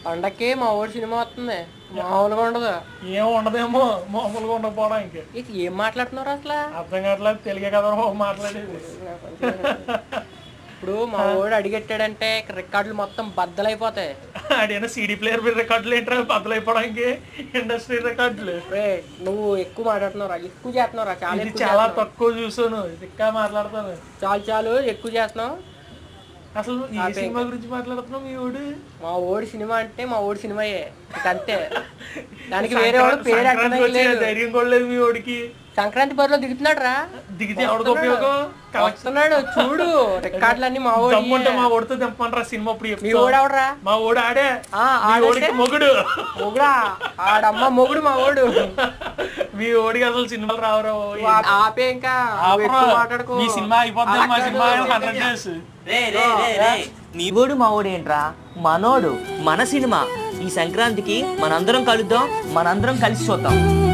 పండక్కి మా ఊరి సినిమా వస్తుంది మామూలుగా ఉండదు ఏం ఉండదేమో మామూలుగా ఉండకపోవడానికి ఇది ఏం మాట్లాడుతున్నారు అసలు అర్థం కావట్లేదు తెలుగే కదా మాట్లాడేది ఇప్పుడు మా ఊడు అడిగెట్టాడంటే రికార్డులు మొత్తం బద్దలైపోతాయి ఆడేనా సీడీ ప్లేయర్ మీద రికార్డులు ఏంట్రా బదులైపోవడానికి ఇండస్ట్రీ రికార్డులు రే నువ్వు ఎక్కువ మాట్లాడుతున్నావురా ఎక్కువ చేస్తున్నావురా చాలా ఇది ఎక్కువ చాలా చేస్తున్నావు. తక్కువ చూసాను ఇంకా మాట్లాడతాను చాలు చాలు ఎక్కువ చేస్తున్నావు అసలు ఏ సినిమా గురించి మాట్లాడుతున్నావు మీ ఊడు మా ఓడి సినిమా అంటే మా ఓడి సినిమాయే ఇక అంతే దానికి వేరే వాడు పేరు సంక్రాంతికి ఎక్కడా వచ్చే లేదు ధైర్యం కూడా లేదు మీ ఊడికి సంక్రాంతి బరిలో దిగుతున్నాడు రా దిగితే ఎవడికి ఉపయోగం వస్తున్నాడు చూడు రికార్డులన్నీ మా ఓడి దమ్ముంటే మా ఓడితో దింపమంటారా సినిమా ఇప్పుడు మీ చెప్తా. ఓడు ఎవడరా మా ఓడు ఆడే ఆ, మీ ఆడంటే? ఓడికి మొగుడు మొగుడా ఆడమ్మ మొగుడు మా ఓడు మీ ఓడికి అసలు సినిమాలు రావురా నువ్వు ఆ- ఆపే ఇంకా నువ్వు ఎక్కువ మాట్లాడుకో మీ సినిమా అయిపోద్ది మా అలా సినిమా కాదు. హండ్రెడ్ డేస్ రే రే రే రే నీ ఓడు మా ఓడు ఏంట్రా మనోడు మన సినిమా ఈ సంక్రాంతికి మనందరం కలుద్దాం మనందరం కలిసి చూద్దాం